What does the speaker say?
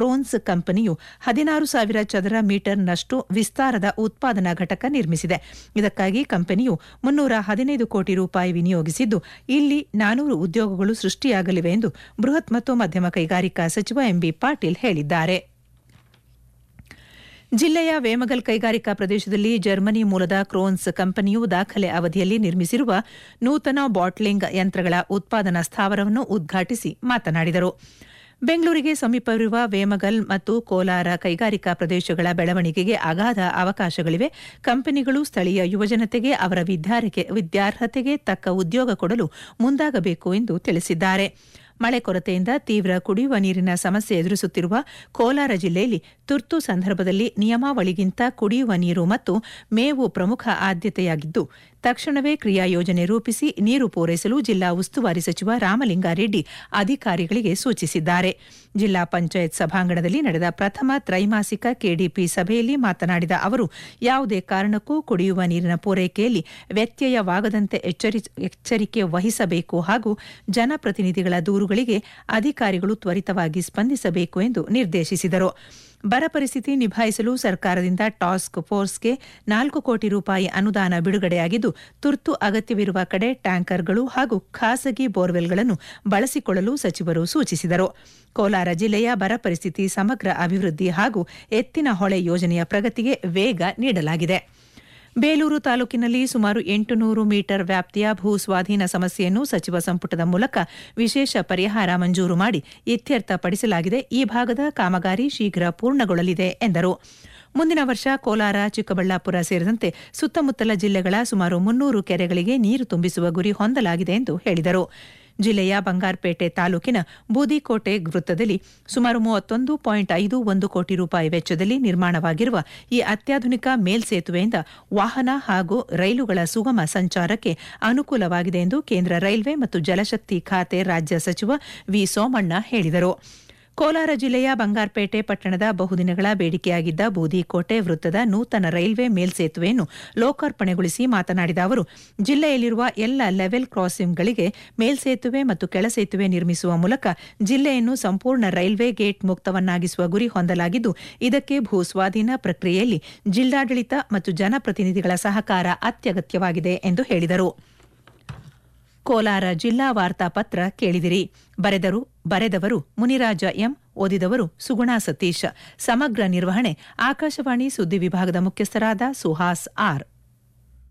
crowns ಕಂಪನಿಯು ಹದಿನಾರು ಸಾವಿರ ಚದರ ಮೀಟರ್ನಷ್ಟು ವಿಸ್ತಾರದ ಉತ್ಪಾದನಾ ಘಟಕ ನಿರ್ಮಿಸಿದೆ ಇದಕ್ಕಾಗಿ ಕಂಪನಿಯು ಮುನ್ನೂರ ಹದಿನೈದು ಕೋಟಿ ರೂಪಾಯಿ ವಿನಿಯೋಗಿಸಿದ್ದು ಇಲ್ಲಿ ನಾನೂರು ಉದ್ಯೋಗಗಳು ಸೃಷ್ಟಿಯಾಗಲಿವೆ ಎಂದು ಬೃಹತ್ ಮತ್ತು ಮಧ್ಯಮ ಕೈಗಾರಿಕಾ ಸಚಿವ ಎಂಬಿ ಪಾಟೀಲ್ ಹೇಳಿದ್ದಾರೆ ಜಿಲ್ಲೆಯ ವೇಮಗಲ್ ಕೈಗಾರಿಕಾ ಪ್ರದೇಶದಲ್ಲಿ ಜರ್ಮನಿ ಮೂಲದ ಕ್ರೋನ್ಸ್ ಕಂಪನಿಯು ದಾಖಲೆ ಅವಧಿಯಲ್ಲಿ ನಿರ್ಮಿಸಿರುವ ನೂತನ ಬಾಟ್ಲಿಂಗ್ ಯಂತ್ರಗಳ ಉತ್ಪಾದನಾ ಸ್ಥಾವರವನ್ನು ಉದ್ಘಾಟಿಸಿ ಮಾತನಾಡಿದರು ಬೆಂಗಳೂರಿಗೆ ಸಮೀಪವಿರುವ ವೇಮಗಲ್ ಮತ್ತು ಕೋಲಾರ ಕೈಗಾರಿಕಾ ಪ್ರದೇಶಗಳ ಬೆಳವಣಿಗೆಗೆ ಅಗಾಧ ಅವಕಾಶಗಳಿವೆ ಕಂಪನಿಗಳು ಸ್ಥಳೀಯ ಯುವಜನತೆಗೆ ಅವರ ವಿದ್ಯಾರ್ಹತೆಗೆ ತಕ್ಕ ಉದ್ಯೋಗ ಕೊಡಲು ಮುಂದಾಗಬೇಕು ಎಂದು ತಿಳಿಸಿದ್ದಾರೆ ಮಳೆ ಕೊರತೆಯಿಂದ ತೀವ್ರ ಕುಡಿಯುವ ನೀರಿನ ಸಮಸ್ಯೆ ಎದುರಿಸುತ್ತಿರುವ ಕೋಲಾರ ಜಿಲ್ಲೆಯಲ್ಲಿ ತುರ್ತು ಸಂದರ್ಭದಲ್ಲಿ ನಿಯಮಾವಳಿಗಿಂತ ಕುಡಿಯುವ ನೀರು ಮತ್ತು ಮೇವು ಪ್ರಮುಖ ಆದ್ಯತೆಯಾಗಿದ್ದು ತಕ್ಷಣವೇ ಕ್ರಿಯಾ ಯೋಜನೆ ರೂಪಿಸಿ ನೀರು ಪೂರೈಸಲು ಜಿಲ್ಲಾ ಉಸ್ತುವಾರಿ ಸಚಿವ ರಾಮಲಿಂಗಾರೆಡ್ಡಿ ಅಧಿಕಾರಿಗಳಿಗೆ ಸೂಚಿಸಿದ್ದಾರೆ ಜಿಲ್ಲಾ ಪಂಚಾಯತ್ ಸಭಾಂಗಣದಲ್ಲಿ ನಡೆದ ಪ್ರಥಮ ತ್ರೈಮಾಸಿಕ ಕೆಡಿಪಿ ಸಭೆಯಲ್ಲಿ ಮಾತನಾಡಿದ ಅವರು ಯಾವುದೇ ಕಾರಣಕ್ಕೂ ಕುಡಿಯುವ ನೀರಿನ ಪೂರೈಕೆಯಲ್ಲಿ ವ್ಯತ್ಯಯವಾಗದಂತೆ ಎಚ್ಚರಿಕೆ ವಹಿಸಬೇಕು ಹಾಗೂ ಜನಪ್ರತಿನಿಧಿಗಳ ದೂರುಗಳಿಗೆ ಅಧಿಕಾರಿಗಳು ತ್ವರಿತವಾಗಿ ಸ್ಪಂದಿಸಬೇಕು ಎಂದು ನಿರ್ದೇಶಿಸಿದರು ಬರ ಪರಿಸ್ಥಿತಿ ನಿಭಾಯಿಸಲು ಸರ್ಕಾರದಿಂದ ಟಾಸ್ಕ್ ಫೋರ್ಸ್ಗೆ ನಾಲ್ಕು ಕೋಟಿ ರೂಪಾಯಿ ಅನುದಾನ ಬಿಡುಗಡೆಯಾಗಿದ್ದು ತುರ್ತು ಅಗತ್ಯವಿರುವ ಕಡೆ ಟ್ಯಾಂಕರ್ಗಳು ಹಾಗೂ ಖಾಸಗಿ ಬೋರ್ವೆಲ್ಗಳನ್ನು ಬಳಸಿಕೊಳ್ಳಲು ಸಚಿವರು ಸೂಚಿಸಿದರು ಕೋಲಾರ ಜಿಲ್ಲೆಯ ಬರ ಪರಿಸ್ಥಿತಿ ಸಮಗ್ರ ಅಭಿವೃದ್ಧಿ ಹಾಗೂ ಎತ್ತಿನ ಹೊಳೆ ಯೋಜನೆಯ ಪ್ರಗತಿಗೆ ವೇಗ ನೀಡಲಾಗಿದೆ ಬೇಲೂರು ತಾಲೂಕಿನಲ್ಲಿ ಸುಮಾರು ಎಂಟುನೂರು ಮೀಟರ್ ವ್ಯಾಪ್ತಿಯ ಭೂ ಸ್ವಾಧೀನ ಸಮಸ್ಯೆಯನ್ನು ಸಚಿವ ಸಂಪುಟದ ಮೂಲಕ ವಿಶೇಷ ಪರಿಹಾರ ಮಂಜೂರು ಮಾಡಿ ಇತ್ಯರ್ಥಪಡಿಸಲಾಗಿದೆ ಈ ಭಾಗದ ಕಾಮಗಾರಿ ಶೀಘ್ರ ಪೂರ್ಣಗೊಳ್ಳಲಿದೆ ಎಂದರು ಮುಂದಿನ ವರ್ಷ ಕೋಲಾರ ಚಿಕ್ಕಬಳ್ಳಾಪುರ ಸೇರಿದಂತೆ ಸುತ್ತಮುತ್ತಲ ಜಿಲ್ಲೆಗಳ ಸುಮಾರು ಮುನ್ನೂರು ಕೆರೆಗಳಿಗೆ ನೀರು ತುಂಬಿಸುವ ಗುರಿ ಹೊಂದಲಾಗಿದೆ ಎಂದು ಹೇಳಿದರು ಜಿಲ್ಲೆಯ ಬಂಗಾರಪೇಟೆ ತಾಲೂಕಿನ ಬೂದಿಕೋಟೆ ವೃತ್ತದಲ್ಲಿ ಸುಮಾರು ಮೂವತ್ತೊಂದು ಪಾಯಿಂಟ್ ಐದು ಒಂದು ಕೋಟಿ ರೂಪಾಯಿ ವೆಚ್ಚದಲ್ಲಿ ನಿರ್ಮಾಣವಾಗಿರುವ ಈ ಅತ್ಯಾಧುನಿಕ ಮೇಲ್ಸೇತುವೆಯಿಂದ ವಾಹನ ಹಾಗೂ ರೈಲುಗಳ ಸುಗಮ ಸಂಚಾರಕ್ಕೆ ಅನುಕೂಲವಾಗಿದೆ ಎಂದು ಕೇಂದ್ರ ರೈಲ್ವೆ ಮತ್ತು ಜಲಶಕ್ತಿ ಖಾತೆ ರಾಜ್ಯ ಸಚಿವ ವಿ ಸೋಮಣ್ಣ ಹೇಳಿದರು ಕೋಲಾರ ಜಿಲ್ಲೆಯ ಬಂಗಾರಪೇಟೆ ಪಟ್ಟಣದ ಬಹುದಿನಗಳ ಬೇಡಿಕೆಯಾಗಿದ್ದ ಬೂದಿಕೋಟೆ ವೃತ್ತದ ನೂತನ ರೈಲ್ವೆ ಮೇಲ್ಸೇತುವೆಯನ್ನು ಲೋಕಾರ್ಪಣೆಗೊಳಿಸಿ ಮಾತನಾಡಿದ ಅವರು ಜಿಲ್ಲೆಯಲ್ಲಿರುವ ಎಲ್ಲ ಲೆವೆಲ್ ಕ್ರಾಸಿಂಗ್ಗಳಿಗೆ ಮೇಲ್ಸೇತುವೆ ಮತ್ತು ಕೆಳಸೇತುವೆ ನಿರ್ಮಿಸುವ ಮೂಲಕ ಜಿಲ್ಲೆಯನ್ನು ಸಂಪೂರ್ಣ ರೈಲ್ವೆ ಗೇಟ್ ಮುಕ್ತವನ್ನಾಗಿಸುವ ಗುರಿ ಹೊಂದಲಾಗಿದ್ದು ಇದಕ್ಕೆ ಭೂ ಸ್ವಾಧೀನ ಪ್ರಕ್ರಿಯೆಯಲ್ಲಿ ಜಿಲ್ಲಾಡಳಿತ ಮತ್ತು ಜನಪ್ರತಿನಿಧಿಗಳ ಸಹಕಾರ ಅತ್ಯಗತ್ಯವಾಗಿದೆ ಎಂದು ಹೇಳಿದರು ಕೋಲಾರ ಜಿಲ್ಲಾ ವಾರ್ತಾಪತ್ರ ಕೇಳಿದಿರಿ ಬರೆದರು ಬರೆದವರು ಮುನಿರಾಜ ಎಂ ಓದಿದವರು ಸುಗುಣಾ ಸತೀಶ್ ಸಮಗ್ರ ನಿರ್ವಹಣೆ ಆಕಾಶವಾಣಿ ಸುದ್ದಿ ವಿಭಾಗದ ಮುಖ್ಯಸ್ಥರಾದ ಸುಹಾಸ್ ಆರ್